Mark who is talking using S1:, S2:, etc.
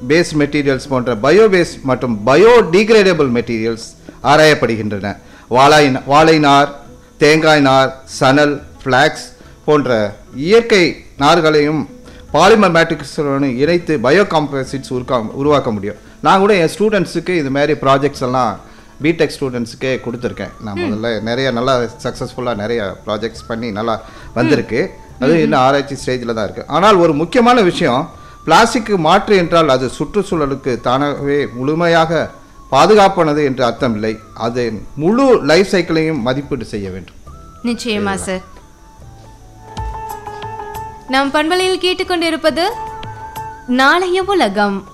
S1: base materials போன்ற bio base மற்றும் biodegradable materials ஆராயப்படுகின்றன வாழை வாழை நார் தேங்காய் நார் சணல் ஃப்ளாக்ஸ் போன்ற இயற்கை நார்களையும் பாலிமர் மேட்ரிக்ஸுடன் இணைத்து பயோ காம்போசிட்ஸ் உருக்கா உருவாக்க முடியும் நான் கூட என் ஸ்டூடெண்ட்ஸுக்கு இது மாதிரி ப்ராஜெக்ட்ஸ் எல்லாம் பிடெக் ஸ்டூடெண்ட்ஸுக்கே கொடுத்துருக்கேன் நான் முதல்ல நிறைய நல்லா சக்ஸஸ்ஃபுல்லாக நிறைய ப்ராஜெக்ட்ஸ் பண்ணி நல்லா வந்திருக்கு அது இன்னும் ஆராய்ச்சி ஸ்டேஜில் தான் இருக்குது ஆனால் ஒரு முக்கியமான விஷயம் பிளாஸ்டிக்கு மாற்று என்றால் அது சுற்றுச்சூழலுக்கு தானாகவே முழுமையாக பாதுகாப்பானது என்று அர்த்தம் இல்லை அது முழு லைஃப் சைக்கிளையும் மதிப்பீடு செய்ய வேண்டும்
S2: நிச்சயமா சார் நம் பண்பலையில் கேட்டுக்கொண்டிருப்பது நாளைய உலகம்